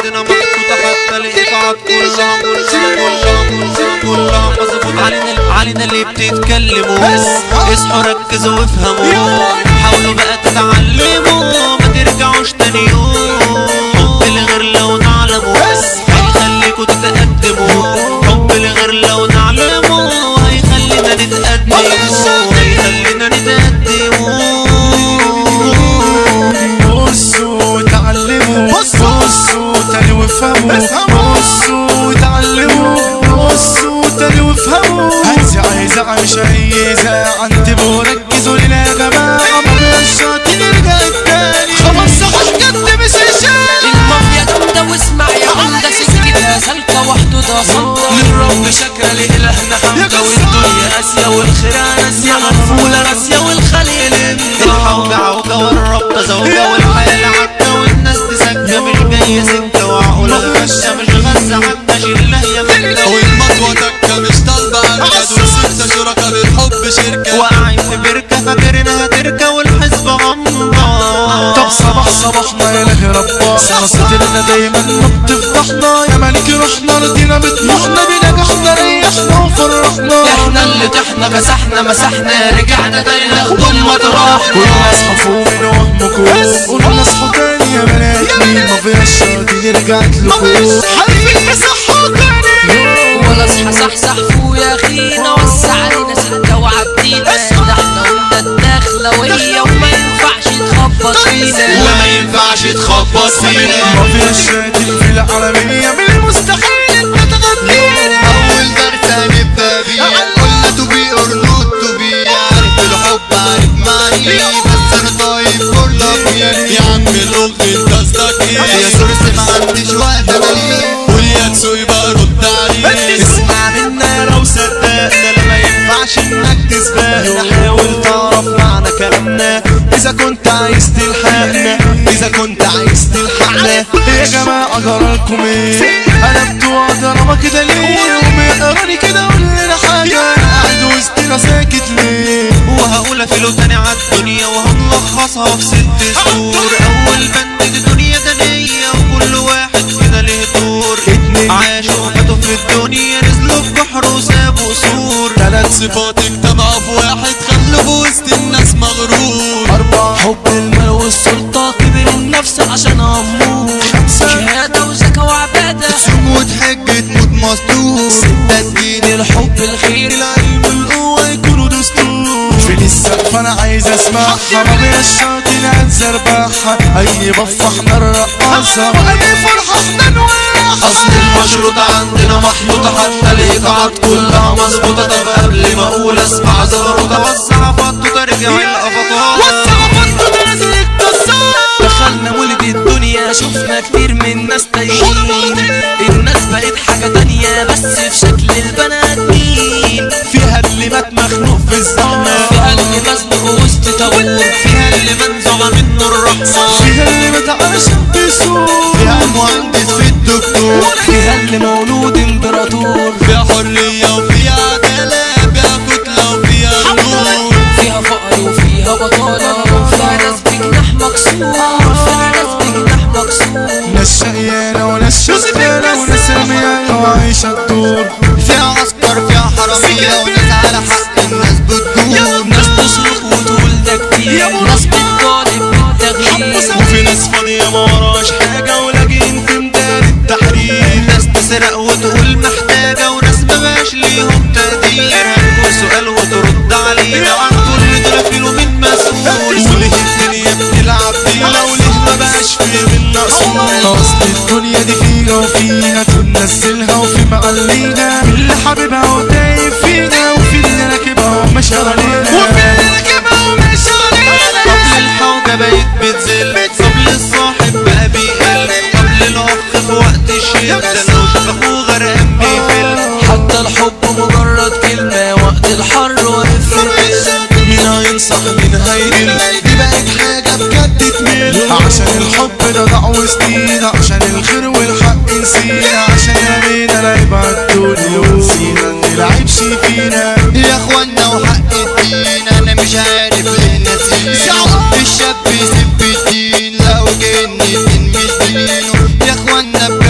عندنا مظبوطة حتى الإيقاعات كلها كلها كلها كلها كلها مظبوطة علينا علينا اللي بتتكلموا اصحوا ركزوا وافهموا حاولوا بقى تتعلموا ما ترجعوش تاني يوم حب الغير لو تعلموا هيخليكوا تتقدموا حب الغير لو تعلموا هيخلينا نتقدم هيخلينا نتقدم بصوا وتعلموا بصوا تاني وافهموا بصوا وتعلموا بصوا تاني وافهموا هزع هزع مش هيزع انتبهوا ركزوا لنا يا جماعة ما بيشاط نرجع التاني خلاص صح جد مش هشام المافيا جامدة واسمع يا عمدة سكتها سالكة وحدودها صمتة للرب شكرا لإلهنا حمدة والدنيا قاسية والخير ناسية مقفولة راسية والخليل الحوجة عوجة والربطة زوجة والحياة عكة والناس تسكة مش جاية سكة وعقولة غشة مش غزة حتى شلة هي مكة والمطوة دكة مش طالبة أركة دول ستة شركة بالحب شركة واقعين في بركة فاكرينها تركة والحزب غمضة طب صباح صباحنا يا له ربنا صدرنا دايما ما بتفضحنا يا ملك روحنا رضينا بطموحنا بنجاحنا ريحنا وفرحنا احنا اللي طحنا مسحنا مسحنا رجعنا تاني ناخد مطرحنا والناس خافوا من وهمكم والناس تاني يا بنات مين ما فيهاش شاطئ رجعت لكم حلفين بصحة تاني ولا اصحى صحصح فوق يا اخينا وسع علينا سكة وعدينا ده احنا قلنا الداخلة وهي وما ينفعش تخبط فينا وما ينفعش تخبط فينا ما فيهاش شاطئ في العالمية من المستحيل انت تغنينا أول درس هنبدأ بيه قلنا تو بي اور نوت تو بي عارف الحب عارف معني بس أنا طيب فور لاف يا عم الأخت أنت قصدك إيه يا سورس ما عنديش وقت أنا قول يا تسوي بقى رد عليه اسمع منا لو صدقنا لا ما ينفعش انك تسبقنا حاول تعرف معنى كلامنا اذا كنت عايز تلحقنا اذا كنت عايز تلحقنا يا جماعه جرالكم ايه انا بتوع دراما كده ليه ومقراني كده قول لنا حاجه انا قاعد وسطنا ساكت ليه وهقولها في لو تاني عالدنيا وهنلخصها في ست سطور اول بند دي دنيا دنيا وكل واحد فينا له دور اتنين. عاشوا وماتوا في الدنيا نزلوا في بحر وسابوا سور ثلاث صفات اجتمعوا في واحد خلوا في وسط الناس مغرور أربعة حب المال والسلطة كبر النفس عشان أمور شهادة وزكاة وعبادة تصوم وتحج تموت مصدوم ستة الدين الحب الخير العلم القوة يكونوا دستور في السقف انا عايز اسمعها ما بين الشاطئ زرباحة اي بفة احنا الرقاصة واي فرحة احنا نولعها اصل المشروطة عندنا محطوطة حتى الايقاعات كلها مظبوطة طب قبل ما اقول اسمع زغروطة وسع فطوطة رجع الافاطات دخلنا مولد الدنيا شفنا كتير من ناس تايهين الناس بقت حاجة تانية بس في شكل البني آدمين فيها اللي مات مخنوق في الزحمة في قلب مزنوق وسط طابور فيها اللي منزوغة منه الرحمة فيها اللي مات علشان بيسوق فيها المهندس في الدكتور فيها اللي مولود امبراطور فيها حرية وفيها عدالة فيها كتلة وفيها نور فيها فقر وفيها بطالة وفيها ناس بجناح مكسور فيها ناس بجناح مكسور ناس شقيانة وناس شغالة وناس رميانة وعايشة الدور فيها عسكر فيها حرامية وناس على حق الناس بتدور ناس تصرخ وتقول ده كتير ناس بتطالب بالتغيير وفي ناس فاضية ما وراش حاجة ولاجين في ميدان التحرير ناس تسرق وتقول محتاجة وناس مبقاش ليهم تقدير هنقول سؤال وترد علينا وعن كل دول فيلو من مسؤول وليه الدنيا بتلعب بينا وليه ما بقاش في منا اصول اصل الدنيا دي فيها وفيها تنزلها وفي معلينا اللي حبيبها وتايب فينا وفي اللي راكبها ومش علينا وفي اللي راكبها ومش علينا قبل الحوجة بقيت بتزل قبل الصاحب بقى بيقل قبل الأخ في وقت الشدة لو شاف أخوه غرقان بيفل حتى الحب مجرد كلمة وقت الحر واقف في القلب مين هينصح مين هيقل دي بقت حاجة بجد تمل عشان الحب ده ضاع وسنينا عشان الخير والحق نسينا عشان يمينا لعب عالدنيا ونسينا ان العيبش فينا يا اخوانا وحق الدين انا مش عارف ليه ناسينه الشاب يسب الدين لو كان الدين مش دينه يا اخوانا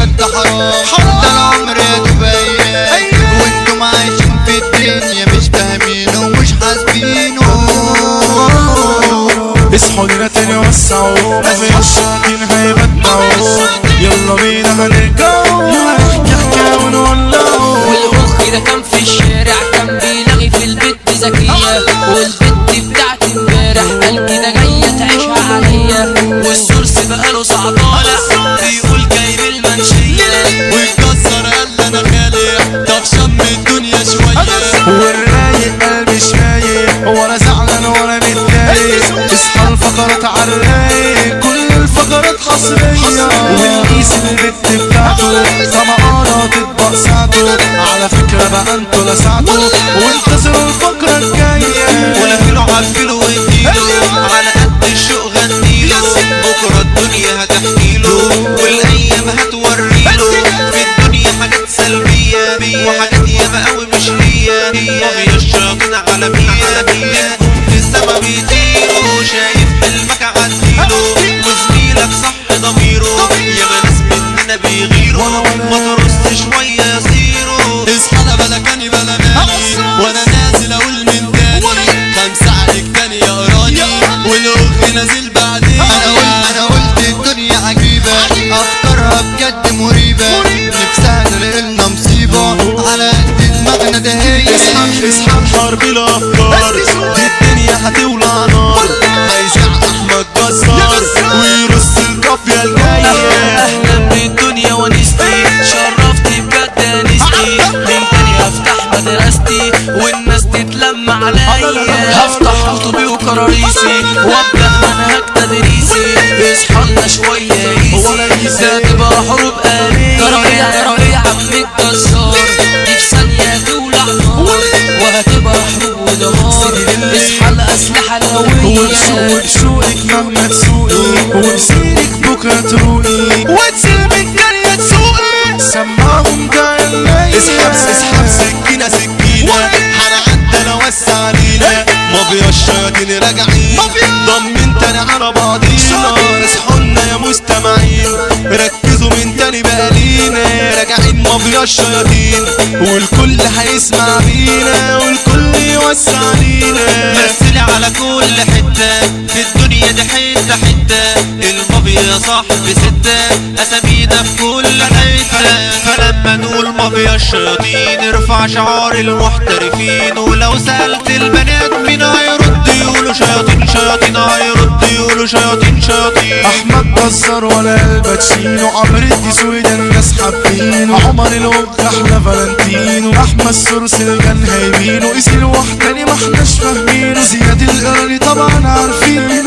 ويكسر قال انا خالق طب شم الدنيا شوية والرايق قلبي شايق ولا زعلان ولا متضايق اصحى الفقرات عالرايق كل الفقرات حصرية والقيس البت بتاعته طمعانة تطبق ساعته على فكرة بقى انتوا لسعتوا وانتظروا الفقرة الجاية ولا فيلو عفله واديله على قد الشوق غنيله بكره الدنيا هتحكيله والايام هتوريله في الدنيا حاجات سلبيه وحاجات ياما قوي مش هي وهي الشياطين عالميه نجوم في السما بيطيروا شايف حلمك عديله وزميلك صح ضميره ياما ناس مننا بيغيروا ما ترص شويه يصيروا اصحى لا بلكاني بلا مالي وانا نازل اقول من تاني خمسة عليك تاني يا قراني والاخ نازل بعدين انا قلت انا قلت الدنيا عجيبة افكارها بجد مريبة نفسها تلاقيلنا مصيبة على قد دماغنا ده هي اصحى اصحى الحرب الافكار دي الدنيا هتولع نار هيزع احمد جزار ويرص القافية الجاية اهلا بالدنيا ونستي شرفتي بجد انستي من تاني هفتح مدرستي والناس تتلم عليا هفتح كتبي وكراريسي وابدا منهج تدريسي اصحى لنا شويه ايزي ده تبقى حروب آلية ترى ترى يا عم الجزار دي في ثانيه تولع نار وهتبقى حروب ودمار اصحى الاسلحه وبشوق الهويه بشوقك مهما تسوقي وبسيرك بكرة تروقي وتسيل من جارية تسوقي سمعهم جاي الليل اسحب اسحب سكينة سكينة هنعدى انا وسع علينا مافيا الشياطين راجعين ضمن تاني على بعضينا اصحولنا يا مستمعين ركزوا من تاني بقالينا راجعين مافيا الشياطين والكل هيسمع بينا والكل يوسع علينا مثلي على كل حتة في الدنيا دي حتة حتة المافيا صاحب ستة أسامينا في كل حتة فلما نقول مافيا الشياطين ارفع شعار المحترفين ولو سألت البنات مين هيرد يقولوا شياطين شياطين هيرد يقولوا شياطين شياطين احمد جزار ولا الباتشينو عمرو الدسوقي ده الناس حابينه عمر الوج احلى فالنتينو احمد سورس الجن هايبينه قيس الوحداني ما احناش فاهمينه زياد القرني طبعا عارفينه